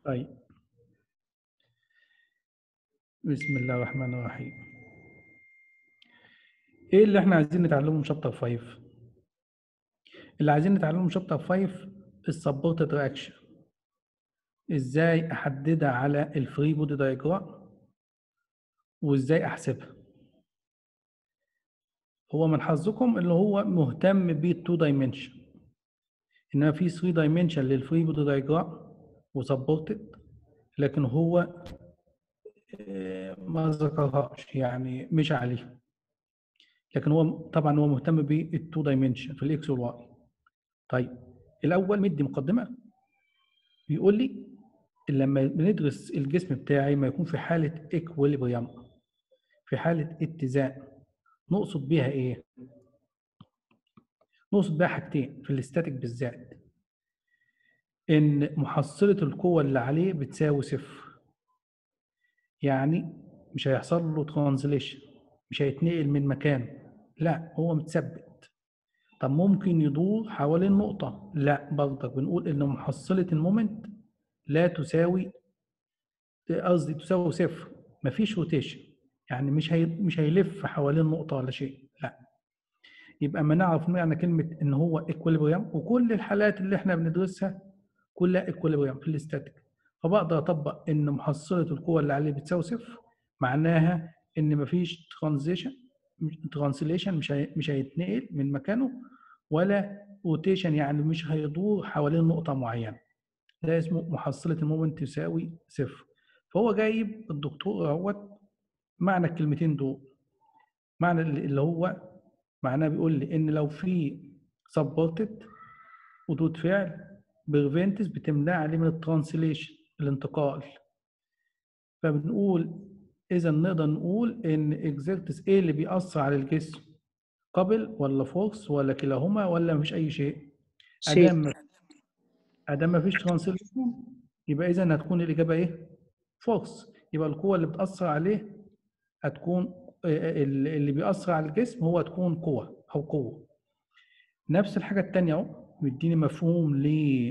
طيب بسم الله الرحمن الرحيم ايه اللي احنا عايزين نتعلمه من شابتر 5 اللي عايزين نتعلمه من شابتر 5 السبورتد رياكشن ازاي احددها على الفري بودي دايجرام وازاي احسبها هو من حظكم اللي هو مهتم بالتو دايمنشن انما في 3 دايمنشن للفري بودي دايجرام وسبورتد لكن هو ما ذكرهاش يعني مش عليه لكن هو طبعا هو مهتم بالتو دايمنشن في الاكس والواي طيب الاول مدي مقدمه بيقول لي لما بندرس الجسم بتاعي ما يكون في حاله اكويليبريم في حاله اتزان نقصد بيها ايه نقصد بيها حاجتين في الاستاتيك بالذات ان محصله القوه اللي عليه بتساوي صفر يعني مش هيحصل له ترانزليشن مش هيتنقل من مكانه لا هو متثبت طب ممكن يدور حوالين نقطة لا برضك بنقول إن محصلة المومنت لا تساوي قصدي تساوي صفر مفيش روتيشن يعني مش هي مش هيلف حوالين نقطة ولا شيء لا يبقى ما نعرف معنى كلمة إن هو اكويليبريم وكل الحالات اللي احنا بندرسها كلها اكويليبريم في الاستاتيك فبقدر اطبق ان محصله القوه اللي عليه بتساوي صفر معناها ان مفيش ترانزيشن ترانسليشن مش هي مش هيتنقل من مكانه ولا روتيشن يعني مش هيدور حوالين نقطه معينه ده اسمه محصله المومنت تساوي صفر فهو جايب الدكتور اهوت معنى الكلمتين دول معنى اللي هو معناه بيقول لي ان لو في سبورتد ردود فعل بريفنتس بتمنع عليه من الترانسليشن الانتقال فبنقول اذا نقدر نقول ان اكزيرتس ايه اللي بيأثر على الجسم قبل ولا فورس ولا كلاهما ولا مفيش اي شيء ادام ادام مفيش ترانسليشن يبقى اذا هتكون الاجابه ايه فورس يبقى القوه اللي بتأثر عليه هتكون اللي بيأثر على الجسم هو تكون قوه او قوه نفس الحاجه الثانيه اهو مديني مفهوم ل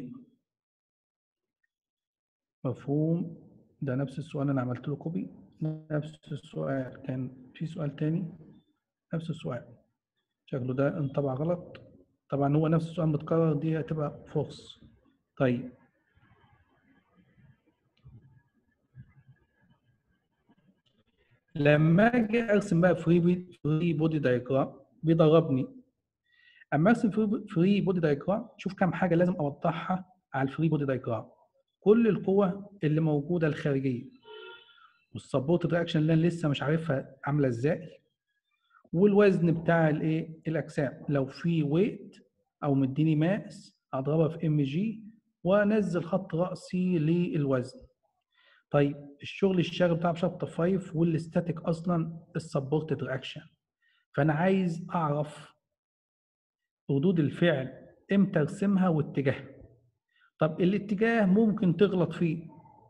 مفهوم ده نفس السؤال انا عملت له كوبي نفس السؤال كان في سؤال تاني نفس السؤال شكله ده انطبع غلط طبعا هو نفس السؤال متكرر دي هتبقى فورس طيب لما اجي ارسم بقى فري فري بودي دايجرام بيضربني اما ارسم فري بودي دايجرام شوف كام حاجه لازم اوضحها على الفري بودي دايجرام كل القوة اللي موجودة الخارجية والسبورت رياكشن اللي انا لسه مش عارفها عاملة ازاي والوزن بتاع الايه الاجسام لو في ويت او مديني ماس اضربها في ام جي وانزل خط راسي للوزن طيب الشغل الشاغل بتاع شابتر 5 والاستاتيك اصلا السبورتد رياكشن فانا عايز اعرف ردود الفعل امتى ارسمها واتجاهها طب الاتجاه ممكن تغلط فيه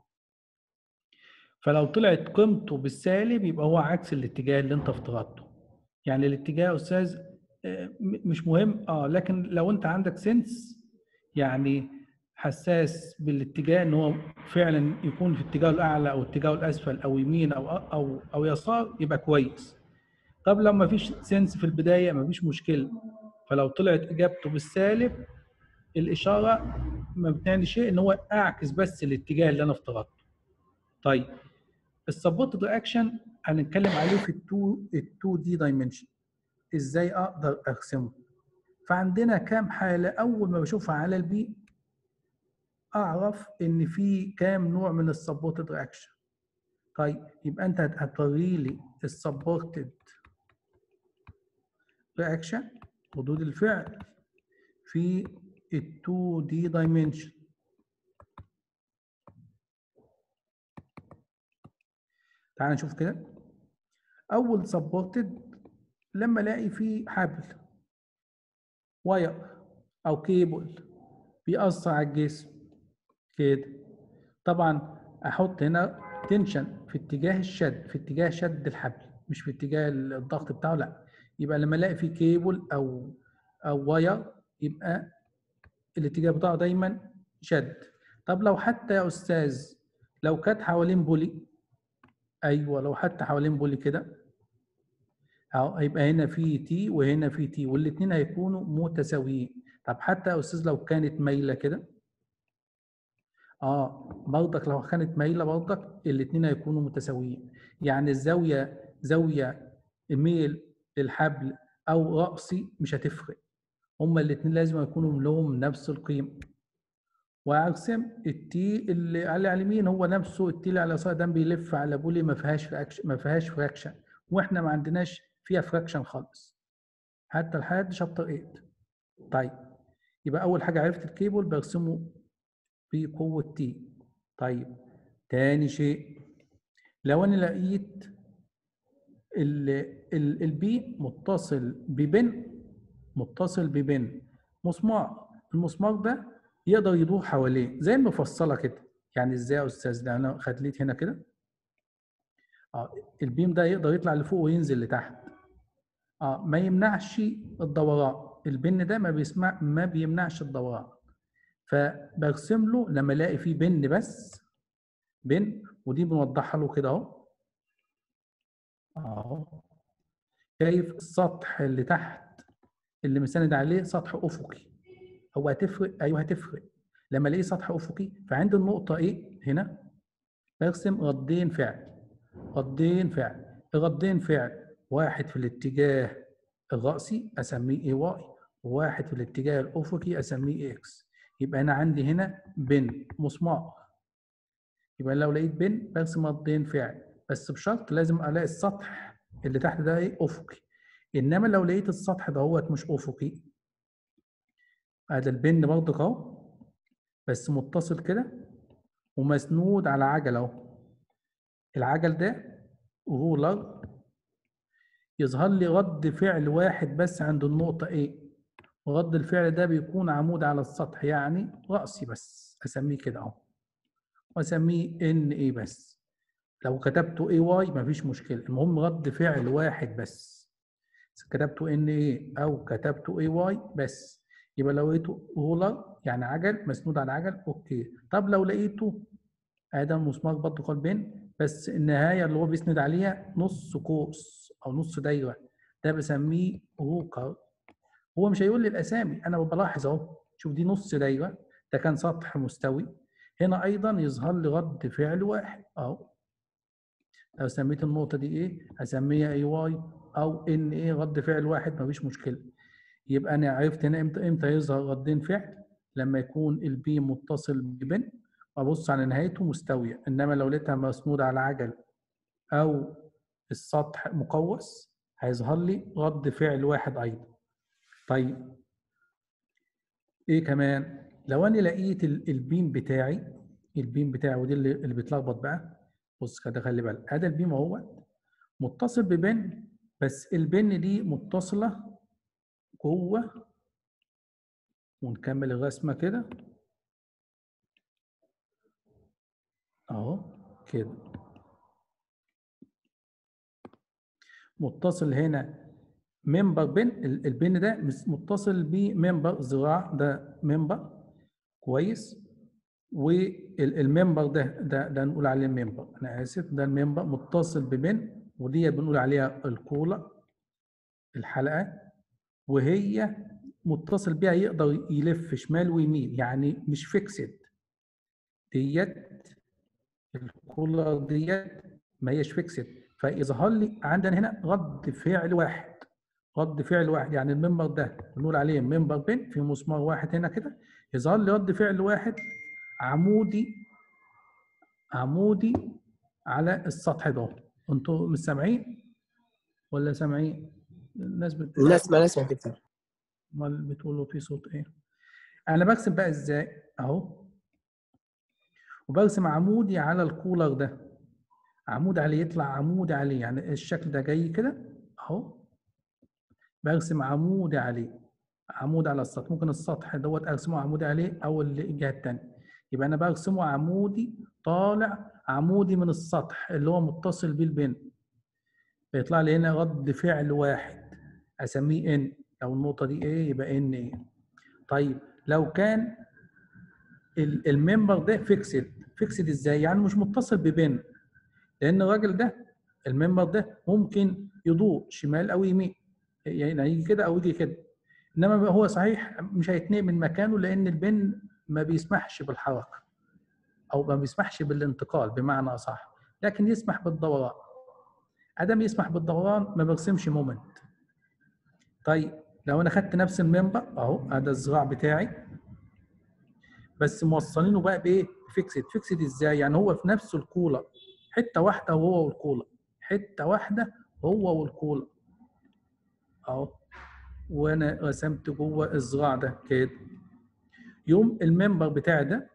فلو طلعت قيمته بالسالب يبقى هو عكس الاتجاه اللي انت افترضته يعني الاتجاه يا استاذ مش مهم اه لكن لو انت عندك سنس يعني حساس بالاتجاه ان هو فعلا يكون في اتجاهه الاعلى او اتجاهه الاسفل او يمين او او او يسار يبقى كويس طب لو ما فيش سنس في البدايه ما فيش مشكله فلو طلعت اجابته بالسالب الاشاره ما بتعني شيء ان هو اعكس بس الاتجاه اللي انا افترضته طيب السبورتد رياكشن هنتكلم عليه في التو التو دي دايمنشن ازاي اقدر ارسمه فعندنا كام حاله اول ما بشوفها على البي اعرف ان في كام نوع من السبورتد رياكشن طيب يبقى انت هتوري لي السبورتد رياكشن ردود الفعل في ال 2 دي dimension تعال نشوف كده اول سبورتد لما الاقي فيه حبل واير او كيبل بيأثر على الجسم كده طبعا احط هنا تنشن في اتجاه الشد في اتجاه شد الحبل مش في اتجاه الضغط بتاعه لا يبقى لما الاقي فيه كيبل او او واير يبقى الاتجاه بتاعه دايما شد طب لو حتى يا استاذ لو كانت حوالين بولي ايوه لو حتى حوالين بولي كده اهو هيبقى هنا في تي وهنا في تي والاثنين هيكونوا متساويين طب حتى يا استاذ لو كانت مايله كده اه برضك لو كانت مايله برضك الاثنين هيكونوا متساويين يعني الزاويه زاويه ميل للحبل او راسي مش هتفرق هما الاثنين لازم يكونوا لهم نفس القيمه وارسم التي اللي على اليمين هو نفسه التي اللي على اليسار ده بيلف على بولي ما فيهاش فراكشن ما فيهاش فراكشن واحنا ما عندناش فيها فراكشن خالص حتى لحد شابتر 8 طيب يبقى اول حاجه عرفت الكيبل برسمه بقوه تي طيب تاني شيء لو انا لقيت البي متصل ببن متصل ببن مسمار المسمار ده يقدر يدور حواليه زي المفصله كده يعني ازاي يا استاذ ده انا خليت هنا كده اه البيم ده يقدر يطلع لفوق وينزل لتحت اه ما يمنعش الدوران البن ده ما بيسمع ما بيمنعش الدوران فبرسم له لما الاقي فيه بن بس بن ودي بنوضحها له كده اهو اهو شايف السطح اللي تحت اللي مساند عليه سطح افقي هو هتفرق ايوه هتفرق لما الاقي سطح افقي فعند النقطه ايه هنا برسم ردين فعل ردين فعل ردين فعل واحد في الاتجاه الرأسي أسميه اي واي وواحد في الاتجاه الأفقي أسميه اكس يبقى أنا عندي هنا بن مسمار يبقى لو لقيت بن برسم ردين فعل بس بشرط لازم ألاقي السطح اللي تحت ده ايه أفقي إنما لو لقيت السطح دهوت مش أفقي هذا البن برضك اهو بس متصل كده ومسنود على عجل اهو العجل ده رولر يظهر لي رد فعل واحد بس عند النقطة A ورد الفعل ده بيكون عمود على السطح يعني رأسي بس أسميه كده أهو وأسميه إن إيه بس لو كتبته اي واي مفيش مشكلة المهم رد فعل واحد بس كتبته ان ايه او كتبته اي واي بس يبقى لو لقيته رولر يعني عجل مسنود على عجل اوكي طب لو لقيته ادم مسمار برضه قلبين بس النهايه اللي هو بيسند عليها نص قوس او نص دايره ده بسميه روكر هو مش هيقول لي الاسامي انا بلاحظ اهو شوف دي نص دايره ده كان سطح مستوي هنا ايضا يظهر لي رد فعل واحد اهو لو سميت النقطه دي ايه هسميها اي واي او ان ايه رد فعل واحد مفيش مشكله يبقى انا عرفت هنا امتى امتى يظهر ردين فعل لما يكون البي متصل ببن وابص على نهايته مستويه انما لو لقيتها مسنوده على عجل او السطح مقوس هيظهر لي رد فعل واحد ايضا طيب ايه كمان لو انا لقيت البيم بتاعي البيم بتاعي ودي اللي, اللي بيتلخبط بقى بص كده خلي بالك هذا البيم اهو متصل ببن بس البن دي متصله جوه ونكمل الرسمه كده اهو كده متصل هنا ممبر بين البين ده متصل بممبر ذراع ده ممبر كويس والممبر ده ده ده نقول عليه ممبر انا اسف ده الممبر متصل ببن ودي بنقول عليها الكولا الحلقه وهي متصل بيها يقدر يلف شمال ويمين يعني مش فيكسد ديت الكولر ديت ما هيش فيكسد فيظهر لي عندنا هنا رد فعل واحد رد فعل واحد يعني المنبر ده بنقول عليه منبر بين في مسمار واحد هنا كده يظهر لي رد فعل واحد عمودي عمودي على السطح ده انتوا مش سامعين ولا سامعين الناس بت... الناس ما نسمع كتير امال بتقولوا في صوت ايه انا برسم بقى ازاي اهو وبرسم عمودي على الكولر ده عمود عليه يطلع عمود عليه يعني الشكل ده جاي كده اهو برسم عمود عليه عمود على السطح ممكن السطح دوت ارسمه عمودي عليه او الجهه الثانيه يبقى انا برسمه عمودي طالع عمودي من السطح اللي هو متصل بيه البن فيطلع لي هنا رد فعل واحد اسميه ان لو النقطه دي ايه يبقى ان ايه طيب لو كان ال- الممبر ده فيكسد فيكسد ازاي يعني مش متصل ببن لان الراجل ده الممبر ده ممكن يدور شمال او يمين يعني يجي كده او يجي كده انما هو صحيح مش هيتنقل من مكانه لان البن ما بيسمحش بالحركه او ما بيسمحش بالانتقال بمعنى اصح لكن يسمح بالدوران ادم يسمح بالدوران ما بيرسمش مومنت طيب لو انا خدت نفس الممبر اهو هذا الذراع بتاعي بس موصلينه بقى بايه فيكسد فيكسد ازاي يعني هو في نفس الكولا حته واحده هو والكولا حته واحده هو والكولا اهو وانا رسمت جوه الذراع ده كده يوم الممبر بتاعي ده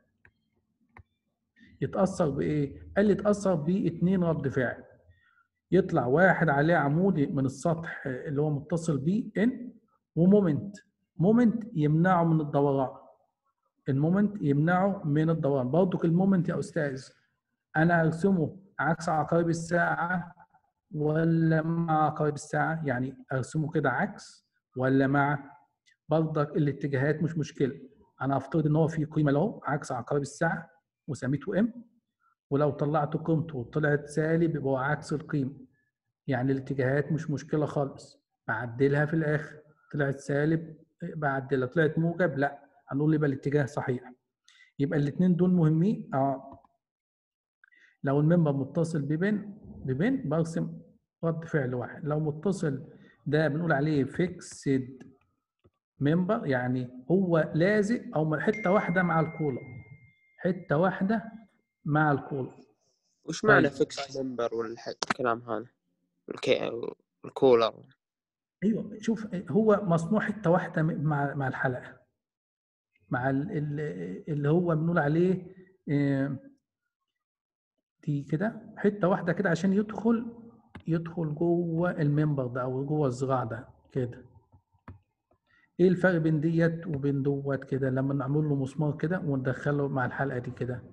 يتاثر بايه قال لي يتاثر باتنين رد فعل يطلع واحد عليه عمودي من السطح اللي هو متصل بيه ان ومومنت مومنت يمنعه من الدوران المومنت يمنعه من الدوران برضك المومنت يا استاذ انا ارسمه عكس عقارب الساعه ولا مع عقارب الساعه يعني ارسمه كده عكس ولا مع برضك الاتجاهات مش مشكله انا افترض ان هو في قيمه له عكس عقارب الساعه وسميته ام ولو طلعت قيمته وطلعت سالب يبقى هو عكس القيمه يعني الاتجاهات مش مشكله خالص بعدلها في الاخر طلعت سالب بعدلها طلعت موجب لا هنقول يبقى الاتجاه صحيح يبقى الاثنين دول مهمين اه لو الممبر متصل ببن ببن برسم رد فعل واحد لو متصل ده بنقول عليه فيكسد ممبر يعني هو لازق او حته واحده مع الكولا حته واحده مع الكولا وش معنى طيب. فيكس ممبر والكلام هذا الكي... الكولر ايوه شوف هو مصنوع حته واحده مع مع الحلقه مع ال- ال- اللي هو بنقول عليه آه، دي كده حته واحده كده عشان يدخل يدخل جوه المنبر ده او جوه الذراع ده كده ايه الفرق بين ديت وبين دوت كده لما نعمل له مسمار كده وندخله مع الحلقه دي كده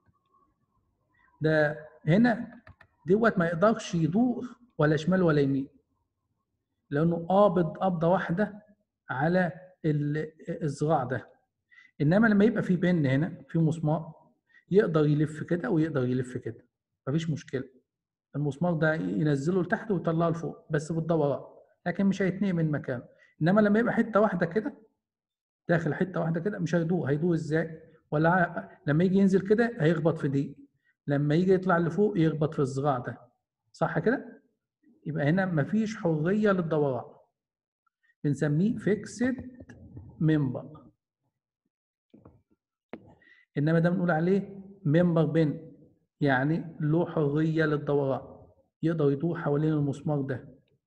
ده هنا دوت ما يقدرش يدور ولا شمال ولا يمين لانه قابض قبضه واحده على ال- الذراع ده انما لما يبقى في بن هنا في مسمار يقدر يلف كده ويقدر يلف كده مفيش مشكله المسمار ده ينزله لتحت ويطلعه لفوق بس بالدوران لكن مش هيتنقل من مكانه انما لما يبقى حته واحده كده داخل حته واحده كده مش هيدور هيدور ازاي ولا ع- لما يجي ينزل كده هيخبط في دي لما يجي يطلع لفوق يخبط في الذراع ده صح كده يبقى هنا مفيش حريه للدوران بنسميه فيكسد ممبر انما ده بنقول عليه ممبر بن يعني له حريه للدوران يقدر يدور حوالين المسمار ده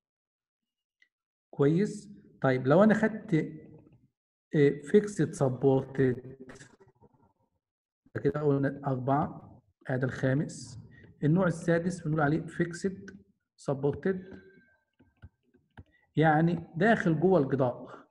كويس طيب لو انا خدت فيكسد سبورتد كده قلنا أربعة هذا الخامس النوع السادس بنقول عليه فيكسد سبورتد يعني داخل جوه الجدار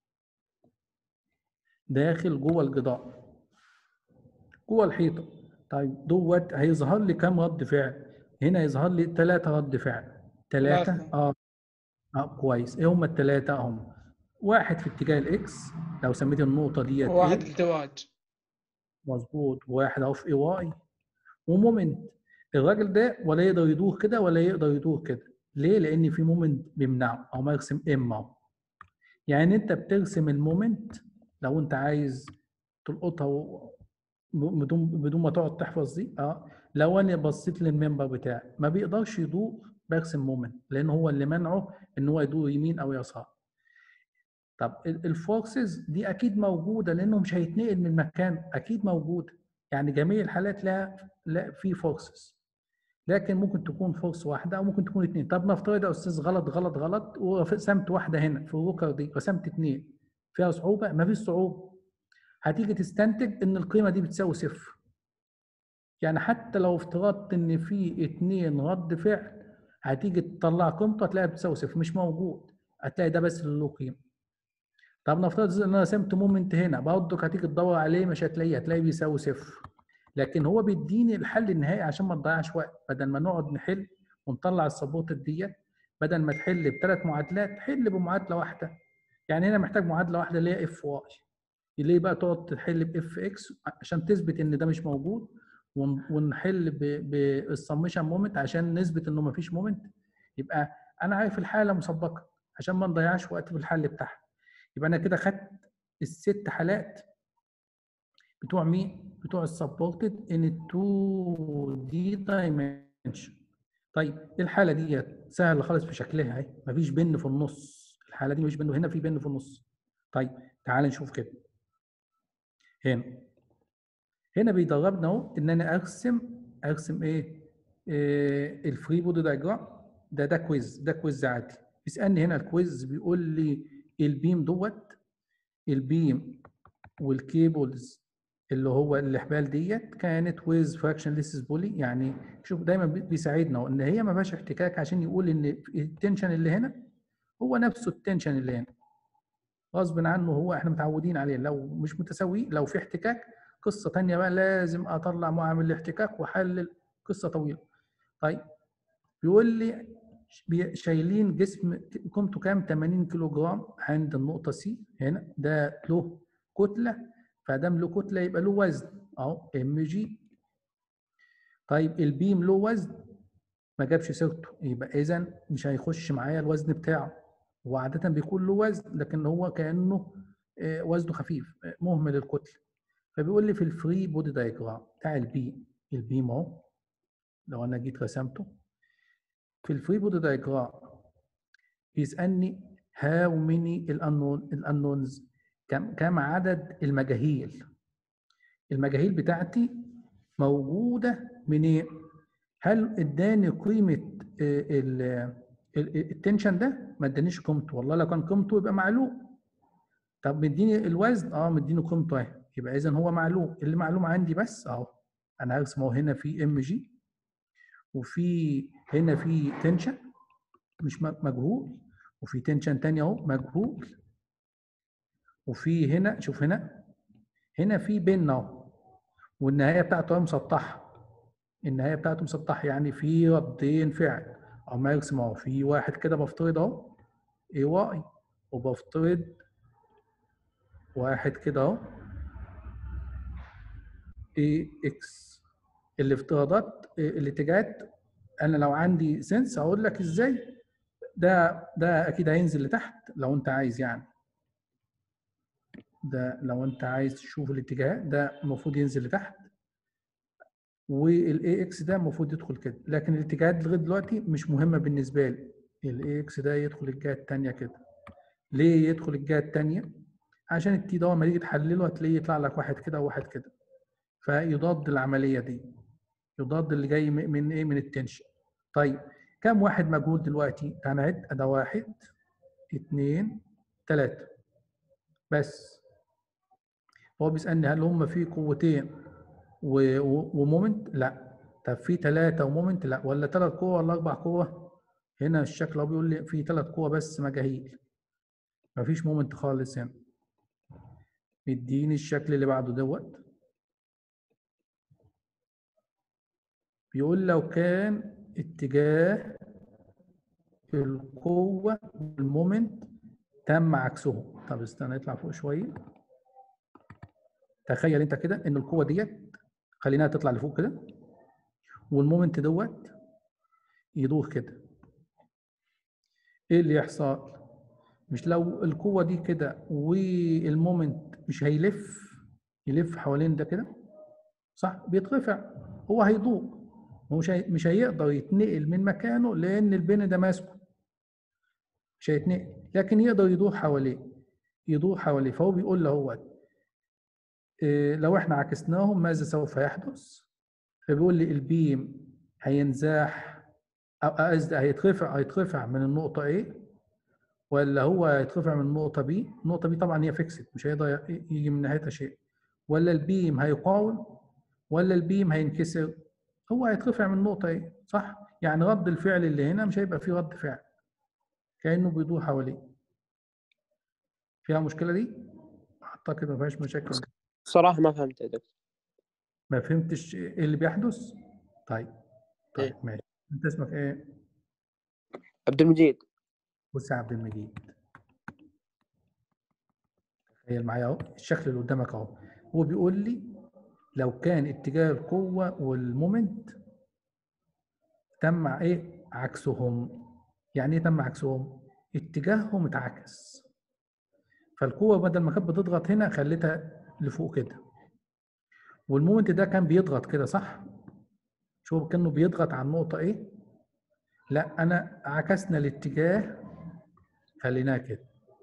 داخل جوه الجدار جوه الحيطه طيب دوت هيظهر لي كام رد فعل هنا يظهر لي ثلاثة رد فعل ثلاثة ثلاثة. اه اه كويس ايه هم الثلاثة هم واحد في اتجاه الاكس لو سميت النقطة ديت واحد إيه؟ الزواج مظبوط وواحد اهو في اي واي ومومنت الراجل ده ولا يقدر يدور كده ولا يقدر يدور كده ليه؟ لان في مومنت بيمنعه او ما يرسم ام اهو يعني انت بترسم المومنت لو انت عايز تلقطها و- ب- بدون بدون ما تقعد تحفظ دي اه لو انا بصيت للمنبر بتاعي ما بيقدرش يدور برسم مومنت لان هو اللي منعه ان هو يدور يمين او يسار طب ال- الفورسز دي اكيد موجوده لانه مش هيتنقل من مكان اكيد موجوده يعني جميع الحالات لها لا في فورسز لكن ممكن تكون فورس واحده او ممكن تكون اثنين طب نفترض يا استاذ غلط غلط غلط ورسمت واحده هنا في الروكر دي رسمت اثنين فيها صعوبه ما فيش صعوبه هتيجي تستنتج ان القيمه دي بتساوي صفر يعني حتى لو افترضت ان في اتنين رد فعل هتيجي تطلع قيمته هتلاقيها بتساوي صفر مش موجود هتلاقي ده بس اللي له قيمه طب نفترض ان انا رسمت مومنت هنا برضك هتيجي تدور عليه مش هتلاقيه هتلاقيه بيساوي صفر لكن هو بيديني الحل النهائي عشان ما نضيعش وقت بدل ما نقعد نحل ونطلع السبورت ديت بدل ما تحل بثلاث معادلات حل بمعادله واحده يعني هنا محتاج معادله واحده اللي هي اف واي ليه بقى تقعد تحل باف اكس عشان تثبت ان ده مش موجود ون- ونحل بالسمشن مومنت عشان نثبت انه مفيش مومنت يبقى انا عارف الحاله مسبقه عشان ما نضيعش وقت في الحل بتاعها يبقى انا كده خدت الست حالات بتوع مين؟ بتوع السبورتد ان 2 دي دايمنشن طيب الحاله ديت سهله خالص في شكلها اهي مفيش بن في النص الحاله دي مش بن هنا في بن في النص طيب تعال نشوف كده هنا هنا بيدربنا اهو ان انا ارسم ارسم ايه, إيه الفري بودي دايجرام ده ده كويز ده كويز عادي بيسالني هنا الكويز بيقول لي البيم دوت البيم والكيبلز اللي هو الحبال ديت كانت ويز فراكشن ليسز بولي يعني شوف دايما بي- بيساعدنا ان هي ما فيهاش احتكاك عشان يقول ان التنشن اللي هنا هو نفسه التنشن اللي هنا غصب عنه هو احنا متعودين عليه لو مش متساوي لو في احتكاك قصه تانية بقى لازم اطلع معامل الاحتكاك واحلل قصه طويله طيب بيقول لي بي- شايلين جسم قيمته كام 80 كيلو جرام عند النقطه سي هنا ده له كتله فدام له كتله يبقى له وزن اهو ام جي طيب البيم له وزن ما جابش سيرته يبقى اذا مش هيخش معايا الوزن بتاعه هو عاده بيكون له وزن لكن هو كانه آه، وزنه خفيف آه، مهمل الكتله فبيقول لي في الفري بودي دايجرام بتاع البيم البيم اهو لو انا جيت رسمته في الفري بودي دايجرام بيسالني هاو ميني الانون الانونز كم كم عدد المجاهيل المجاهيل بتاعتي موجوده منين هل اداني قيمه آه، ال- ال- التنشن ده ما ادانيش قيمته والله لو كان قيمته يبقى معلوم طب مديني الوزن اه مديني قيمته اهي يبقى اذا هو معلوم اللي معلوم عندي بس اهو انا هرسم اهو هنا في ام جي وفي هنا في تنشن مش م- مجهول وفي تنشن تاني اهو مجهول وفي هنا شوف هنا هنا في بين اهو والنهايه بتاعته اهي مسطحه النهايه بتاعته مسطحه يعني في ردين فعل او ما يرسم اهو في واحد كده بفترض اهو اي واي وبفترض واحد كده اهو اي اكس الافتراضات إيه، الاتجاهات انا لو عندي سنس هقول لك ازاي ده ده اكيد هينزل لتحت لو انت عايز يعني ده لو انت عايز تشوف الاتجاهات ده المفروض ينزل لتحت والاي اكس ده المفروض يدخل كده لكن الاتجاهات لغايه دلوقتي مش مهمه بالنسبه لي الاي اكس ده يدخل الجهه الثانيه كده ليه يدخل الجهه الثانيه عشان التي ده لما تيجي تحلله هتلاقيه يطلع لك واحد كده وواحد كده فيضاد العمليه دي يضاد اللي جاي من من ايه من التنشن طيب كم واحد موجود دلوقتي تعال نعد ده واحد اثنين ثلاثة بس هو بيسألني هل هم في قوتين و- و- ومومنت؟ لا طب في ثلاثة ومومنت؟ لا ولا ثلاث قوة ولا أربع قوة؟ هنا الشكل هو بيقول لي في ثلاث قوة بس مجاهيل مفيش مومنت خالص هنا مديني الشكل اللي بعده دوت بيقول لو كان اتجاه القوة والمومنت تم عكسهم طب استنى نطلع فوق شوية تخيل انت كده ان القوة ديت خليناها تطلع لفوق كده والمومنت دوت يدور كده ايه اللي يحصل مش لو القوة دي كده والمومنت مش هيلف يلف حوالين ده كده صح بيترفع هو هيدور هو مش هي... مش هيقدر يتنقل من مكانه لان البين ده ماسكه مش هيتنقل لكن يقدر يدور حواليه يدور حواليه فهو بيقول له هو إيه لو احنا عكسناهم ماذا سوف يحدث فبيقول لي البيم هينزاح او قصدي هيترفع هيترفع من النقطه A ولا هو هيترفع من النقطه B النقطه B طبعا هي فيكسد مش هيقدر يجي من ناحيتها شيء ولا البيم هيقاوم ولا البيم هينكسر هو هيترفع من النقطه ايه صح يعني رد الفعل اللي هنا مش هيبقى فيه رد فعل كانه بيدور حواليه فيها مشكله دي اعتقد ما فيهاش مشاكل صراحة ما فهمت يا دكتور ما فهمتش ايه اللي بيحدث طيب طيب إيه. ماشي انت اسمك ايه عبد المجيد بص يا عبد المجيد تخيل معايا اهو الشكل اللي قدامك اهو هو بيقول لي لو كان اتجاه القوه والمومنت تم ايه عكسهم يعني ايه تم عكسهم اتجاههم اتعكس فالقوه بدل ما كانت بتضغط هنا خليتها لفوق كده والمومنت ده كان بيضغط كده صح شوف كانه بيضغط على النقطه ايه لا انا عكسنا الاتجاه خليناه كده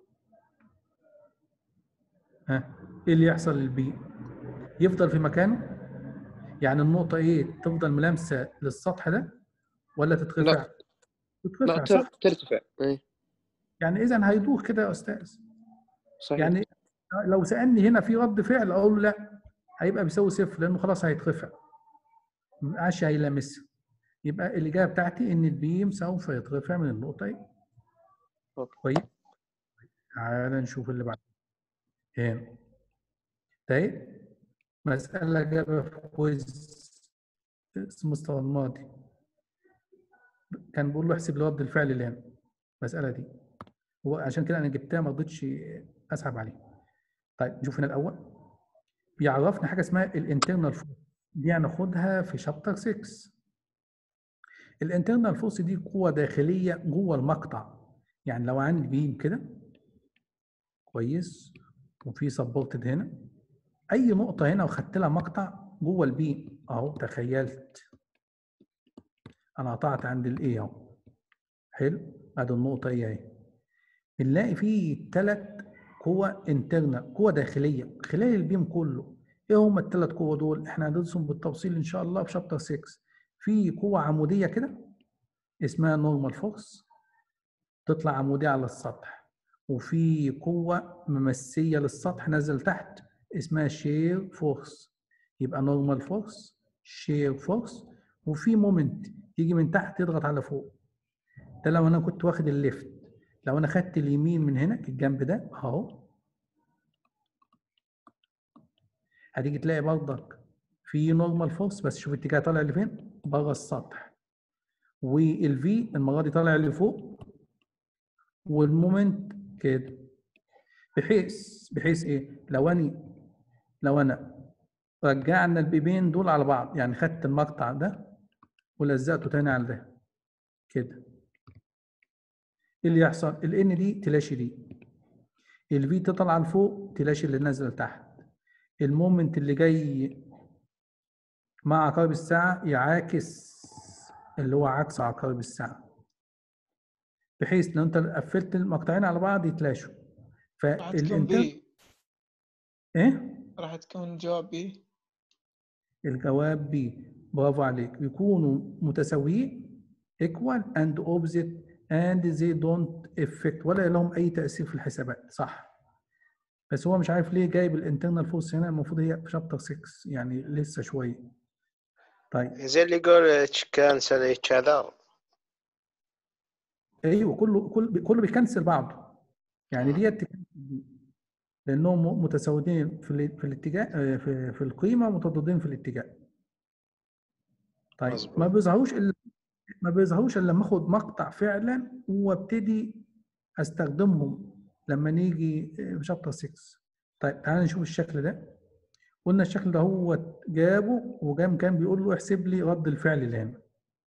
ها ايه اللي يحصل للبي يفضل في مكانه يعني النقطه ايه تفضل ملامسه للسطح ده ولا تترفع لا تترفع لا صح تر- ترتفع ايه يعني اذا هيدور كده يا استاذ صحيح يعني لو سالني هنا في رد فعل اقول له لا هيبقى بيساوي صفر لانه خلاص هيترفع ما عادش هيلامسها يبقى الاجابه بتاعتي ان البيم سوف يترفع من النقطه ايه أوكي. كويس تعال نشوف اللي بعده هنا طيب مسألة جابها في كويز اسمه مستوى الماضي كان بيقول له احسب لي رد الفعل اللي هنا المسألة دي هو عشان كده أنا جبتها ما رضيتش أسحب عليه طيب نشوف هنا الأول بيعرفنا حاجة اسمها الانترنال فورس دي هناخدها في شابتر 6 الانترنال فورس دي قوة داخلية جوه المقطع يعني لو عندي بيم كده كويس وفي سبورتد هنا اي نقطه هنا وخدت لها مقطع جوه البيم اهو تخيلت انا قطعت عند الايه اهو حلو ادي النقطه ايه اهي بنلاقي فيه ثلاث قوى انترنال قوى داخليه خلال البيم كله ايه هم الثلاث قوى دول احنا هندرسهم بالتفصيل ان شاء الله في شابتر 6 في قوه عموديه كده اسمها نورمال فورس تطلع عموديه على السطح وفي قوة ممسية للسطح نزل تحت اسمها شير فورس يبقى نورمال فورس شير فورس وفي مومنت يجي من تحت يضغط على فوق ده لو انا كنت واخد الليفت لو انا خدت اليمين من هنا الجنب ده اهو هتيجي تلاقي برضك في نورمال فورس بس شوف الاتجاه طالع لفين بره السطح والفي المره دي طالع لفوق والمومنت كده بحيث بحيث ايه لو انا لو انا رجعنا البيبين دول على بعض يعني خدت المقطع ده ولزقته تاني على ده كده ايه اللي يحصل الان دي تلاشي دي الفي تطلع لفوق تلاشي اللي نازل تحت المومنت اللي جاي مع عقارب الساعة يعاكس اللي هو عكس عقارب الساعة بحيث لو انت قفلت المقطعين على بعض يتلاشوا راح تكون فالانتر بي ايه راح تكون جواب بي الجواب بي برافو عليك بيكونوا متساويين equal and opposite and they don't affect ولا لهم اي تاثير في الحسابات صح بس هو مش عارف ليه جايب الانترنال فورس هنا المفروض هي في شابتر 6 يعني لسه شويه طيب زي اللي يقول اتش كانسل اتش هذا ايوه كله كل كله بيكنسل بعضه يعني ديت تكنسل دي لانهم متساويين في ال- في الاتجاه آه، في في القيمه ومتضادين في الاتجاه طيب مظبوط. ما بيظهروش الا ما بيظهروش الا لما اخد مقطع فعلا وابتدي استخدمهم لما نيجي آه، في شابتر 6 طيب تعالى نشوف الشكل ده قلنا الشكل ده هو جابه وجام كان بيقول له احسب لي رد الفعل اللي هنا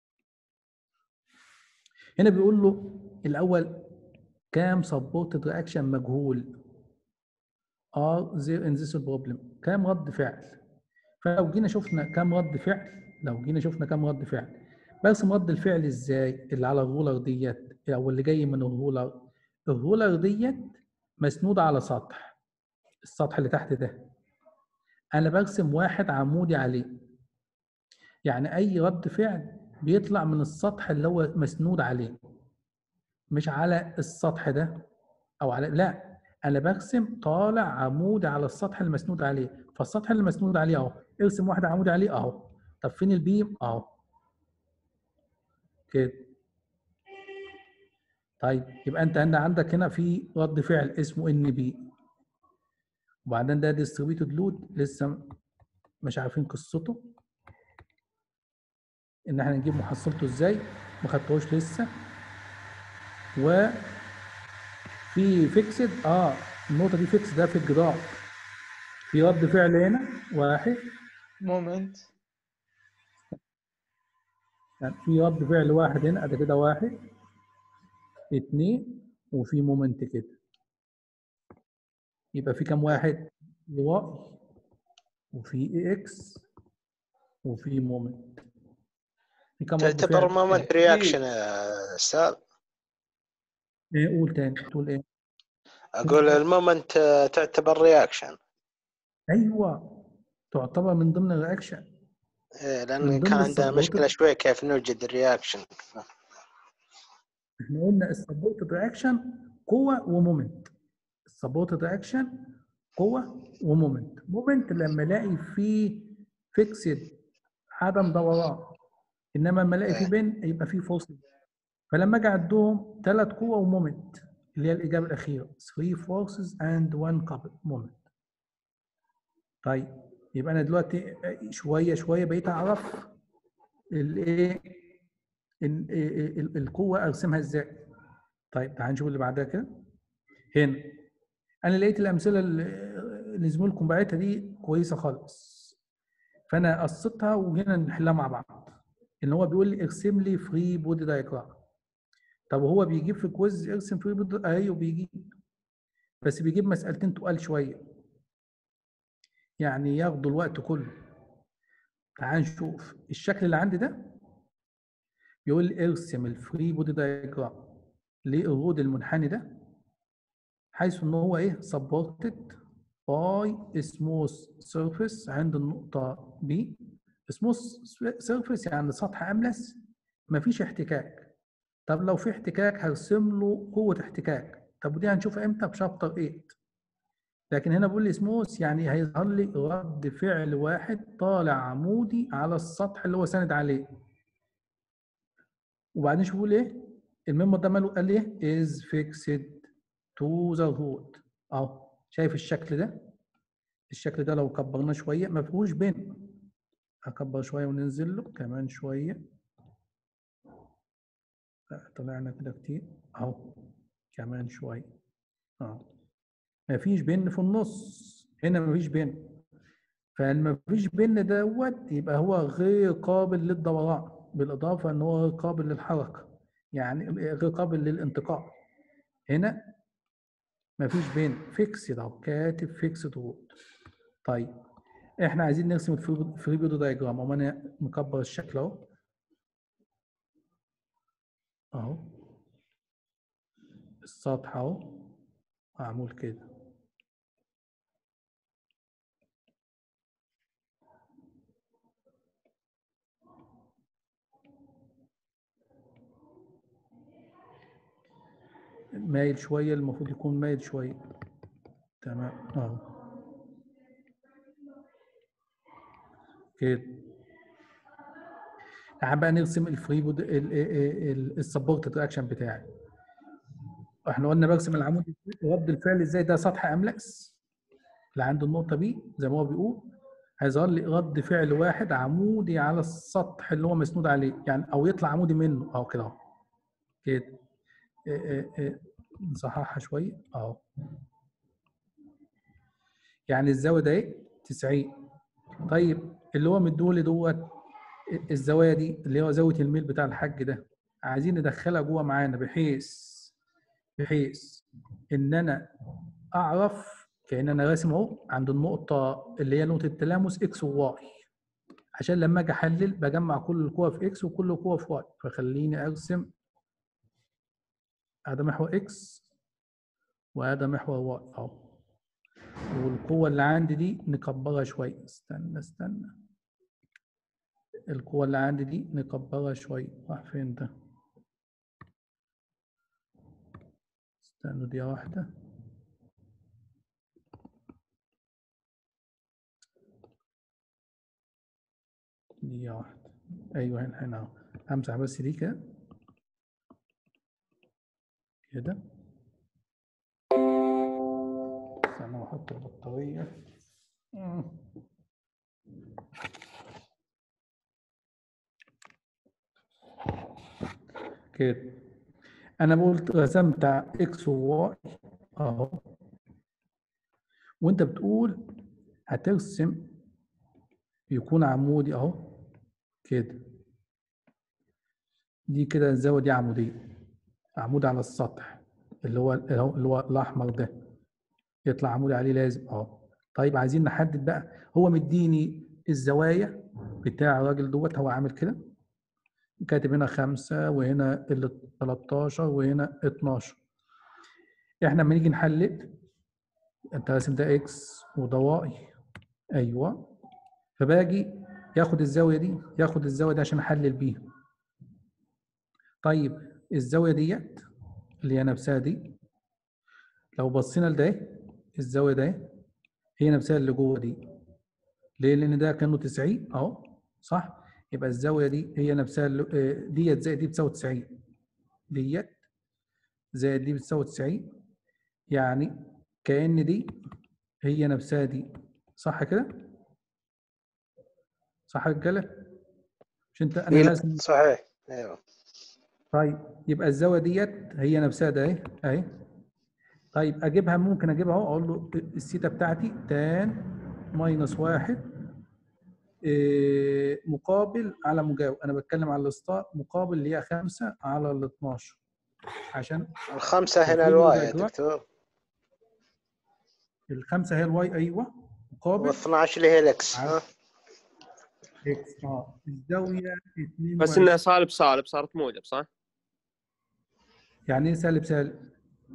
هنا بيقول له الاول كام سبورتد رياكشن مجهول ار زير ان ذيس بروبلم كام رد فعل فلو جينا شفنا كام رد فعل لو جينا شفنا كام رد فعل برسم رد الفعل ازاي اللي على الرولر ديت او اللي جاي من الرولر الرولر ديت مسنودة على سطح السطح اللي تحت ده انا برسم واحد عمودي عليه يعني اي رد فعل بيطلع من السطح اللي هو مسنود عليه مش على السطح ده او على لا انا برسم طالع عمودي على السطح المسنود عليه فالسطح اللي مسنود عليه اهو ارسم واحد عمودي عليه اهو طب فين البيم اهو كده طيب يبقى انت هنا عندك هنا في رد فعل اسمه ان بي وبعدين ده ديستريبيوتد لود لسه مش عارفين قصته ان احنا نجيب محصلته ازاي ما خدتهوش لسه و في فيكسد اه النقطة دي فيكس ده في الجدار في رد فعل هنا واحد مومنت يعني في رد فعل واحد هنا ادي كده واحد اتنين وفي مومنت كده يبقى في كام واحد؟ واي وفي اكس وفي مومنت في كام رد تعتبر فعل؟ مومنت رياكشن يا استاذ ايه قول تاني تقول ايه؟ اقول المومنت آه، تعتبر رياكشن ايوه تعتبر من ضمن الرياكشن إيه من لان ضمن كان عندنا السبورت مشكله شوي كيف نوجد الرياكشن احنا قلنا السبورت رياكشن قوه ومومنت السبورت رياكشن قوه ومومنت مومنت لما الاقي فيه فيكسد عدم دوران انما لما الاقي فيه بين يبقى فيه فورس فلما اجي اعدهم ثلاث قوه ومومنت اللي هي الاجابه الاخيره 3 forces and 1 couple moment طيب يبقى انا دلوقتي شويه شويه بقيت اعرف الايه ال- ال- ال- القوه ارسمها ازاي طيب تعال نشوف اللي بعدها كده هنا انا لقيت الامثله اللي اللي زميلكم باعتها دي كويسه خالص فانا قصيتها وهنا نحلها مع بعض ان هو بيقول لي ارسم لي فري بودي دايجرام طب هو بيجيب في كويز ارسم فري بودي ايوه بيجيب بس بيجيب مسألتين تقال شويه يعني ياخدوا الوقت كله تعال نشوف الشكل اللي عندي ده بيقول لي ارسم الفري بودي دايجرام للرود المنحني ده حيث ان هو ايه سبورتد باي سموث سيرفيس عند النقطة B سموث سيرفيس يعني سطح أملس مفيش احتكاك طب لو في احتكاك هرسم له قوة احتكاك طب ودي هنشوفها امتى في شابتر 8 لكن هنا بيقول لي سموث يعني هيظهر لي رد فعل واحد طالع عمودي على السطح اللي هو ساند عليه وبعدين شوفوا ليه ايه الميمو ده ماله قال لي ايه is fixed to the root اهو شايف الشكل ده الشكل ده لو كبرناه شويه ما فيهوش بين اكبر شويه وننزل له كمان شويه لا، طلعنا كده كتير اهو كمان شويه اهو ما فيش بين في النص هنا ما فيش بين فلما فيش بين دوت يبقى هو غير قابل للدوران بالاضافه ان هو غير قابل للحركه يعني غير قابل للانتقال هنا مفيش بين فيكسد اهو كاتب فيكسد رود طيب احنا عايزين نرسم الفري بودي دايجرام اما انا مكبر الشكل اهو اهو السطح اهو معمول كده مايل شوية المفروض يكون مايل شوية تمام اهو كده تعال بقى نرسم الفري بود السبورت رياكشن بتاعي احنا قلنا برسم العمود رد الفعل ازاي ده سطح املس اللي عند النقطة بي زي ما هو بيقول هيظهر لي رد فعل واحد عمودي على السطح اللي هو مسنود عليه يعني او يطلع عمودي منه اهو كده اهو كده إيه إيه إيه نصححها شوية اهو يعني الزاوية ده ايه 90 طيب اللي هو مديهولي دوت الزوايا دي اللي هو زاوية الميل بتاع الحج ده عايزين ندخلها جوه معانا بحيث بحيث ان انا اعرف كأن انا راسم اهو عند النقطة اللي هي نقطة التلامس اكس وواي عشان لما اجي احلل بجمع كل القوى في اكس وكل القوى في واي فخليني ارسم هذا محور اكس وهذا محور واي اهو والقوة اللي عندي دي نكبرها شوية استنى استنى القوة اللي عندي دي نكبرها شوية راح فين ده استنوا دي واحدة دي واحدة أيوه هنا هنا أهو همسح بس دي كده كده استنى واحط البطارية مم. كده انا قلت رسمت اكس وواي اهو وانت بتقول هترسم يكون عمودي اهو كده دي كده الزاويه دي عموديه عمود على السطح اللي هو اللي هو اللي هو الاحمر ده يطلع عمودي عليه لازم اه طيب عايزين نحدد بقى هو مديني الزوايا بتاع الراجل دوت هو عامل كده كاتب هنا خمسة وهنا ال 13 وهنا 12 احنا لما نيجي نحلل انت راسم ده اكس وده واي ايوه فباجي ياخد الزاويه دي ياخد الزاويه دي عشان احلل بيها طيب الزاويه ديت اللي هي نفسها دي لو بصينا لده الزاويه ده هي نفسها اللي جوه دي ليه لان ده كانه 90 اهو صح يبقى الزاويه دي هي نفسها اللي آه، ديت زائد دي بتساوي 90 ديت زائد دي بتساوي 90 يعني كأن دي هي نفسها دي صح كده؟ صح يا رجاله؟ مش انت انا لازم صحيح ايوه طيب يبقى الزاويه ديت هي نفسها ده اهي اهي طيب اجيبها ممكن اجيبها اهو اقول له السيتا بتاعتي تان ماينس واحد إيه، مقابل على مجاور انا بتكلم على الاسطاء مقابل اللي هي 5 على ال 12 عشان الخمسة هنا وفي الواي يا الأجواء. دكتور الخمسه هي الواي ايوه مقابل و12 اللي هي الاكس ها اكس اه الزاويه 2 بس انها سالب سالب صارت موجب صح؟ يعني ايه سالب سالب؟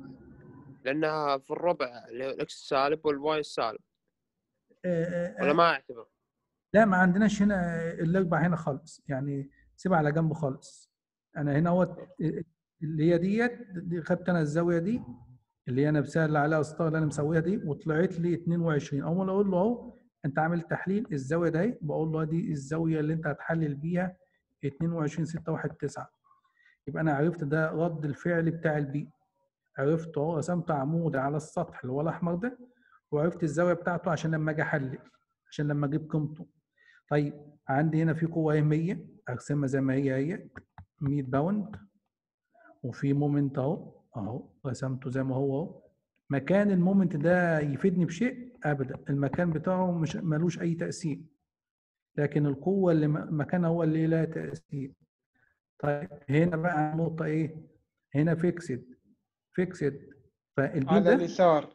لانها في الربع اللي هو الاكس سالب والواي السالب آه، آه، ولا آه، ما اعتبر لا ما عندناش هنا الاربع هنا خالص يعني سيبها على جنب خالص انا هنا اهوت اللي هي ديت دي خدت انا الزاويه دي اللي هي نفسها اللي عليها اسطار اللي انا مسويها دي وطلعت لي 22 اول اقول له اهو انت عامل تحليل الزاويه ده اهي بقول له دي الزاويه اللي انت هتحلل بيها 22 619 يبقى انا عرفت ده رد الفعل بتاع البي عرفت اهو رسمت عمود على السطح اللي هو الاحمر ده وعرفت الزاويه بتاعته عشان لما اجي احلل عشان لما اجيب قيمته طيب عندي هنا في قوه اهي 100 ارسمها زي ما هي هي 100 باوند وفي مومنت اهو اهو رسمته زي ما هو اهو مكان المومنت ده يفيدني بشيء ابدا المكان بتاعه مش ملوش اي تاثير لكن القوه اللي م- مكانها هو اللي لها تاثير طيب هنا بقى النقطه ايه هنا فيكسد فيكسد فالبيم على ده اليسار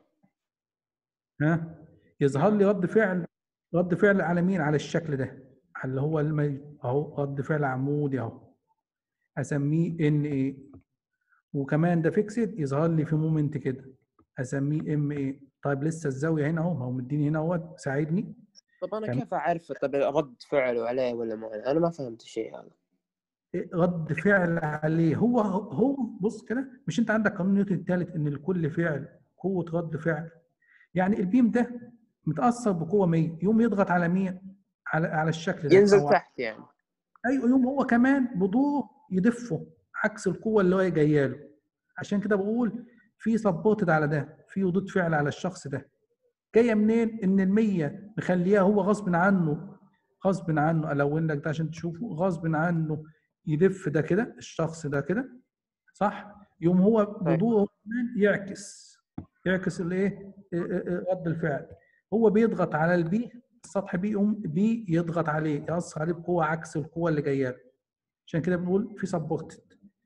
ها يظهر لي رد فعل رد فعل على مين على الشكل ده على اللي هو المي اهو رد فعل عمودي اهو اسميه ان ايه وكمان ده فيكسد يظهر لي في مومنت كده اسميه ام ايه طيب لسه الزاويه هنا اهو ما هو مديني هنا اهو ساعدني طب انا كم- كيف اعرف طب رد فعله عليه ولا ما عليه؟ انا ما فهمت الشيء هذا إيه رد فعل عليه هو هو بص كده مش انت عندك قانون نيوتن الثالث ان لكل فعل قوه رد فعل يعني البيم ده متاثر بقوه 100 يوم يضغط على مين على على الشكل ده ينزل أو تحت يعني ايوه يوم هو كمان بدوره يدفه عكس القوه اللي هو جايه له عشان كده بقول في سبورتد على ده في ردود فعل على الشخص ده جايه منين ان ال100 مخليها هو غصب عنه غصب عنه الون لك ده عشان تشوفه غصب عنه يدف ده كده الشخص ده كده صح يوم هو بدوره كمان يعكس يعكس الايه إيه إيه إيه رد الفعل هو بيضغط على البي السطح بي يقوم بي يضغط عليه يأثر عليه بقوه عكس القوه اللي جايه له عشان كده بنقول في سبورتد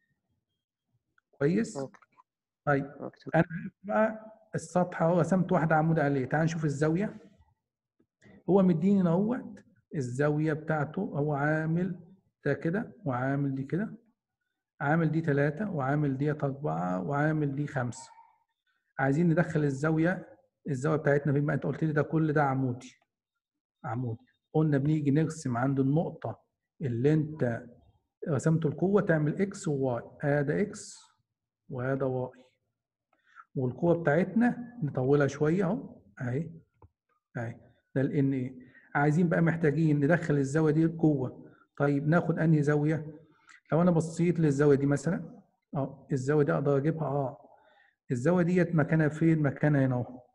كويس أوكي. طيب أوكي. انا بقى السطح اهو رسمت واحده عمود عليه تعال نشوف الزاويه هو مديني إن اهوت الزاويه بتاعته هو عامل ده كده وعامل دي كده عامل دي ثلاثة وعامل دي أربعة وعامل دي خمسة عايزين ندخل الزاوية الزاوية بتاعتنا فين بقى أنت قلت لي ده كل ده عمودي عمودي قلنا بنيجي نرسم عند النقطة اللي أنت رسمت القوة تعمل إكس وواي هذا إكس وهذا واي والقوة بتاعتنا نطولها شوية أهو أهي أهي ده ال ان ايه عايزين بقى محتاجين ندخل الزاوية دي جوه طيب ناخد أنهي زاوية لو أنا بصيت للزاوية دي مثلا أه الزاوية دي أقدر أجيبها أه الزاوية ديت مكانها فين؟ مكانها هنا أهو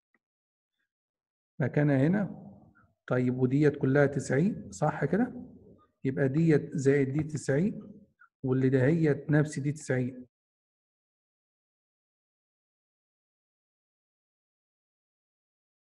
مكانها هنا طيب وديت كلها 90 صح كده؟ يبقى ديت زائد دي 90 واللي دهيت نفس دي 90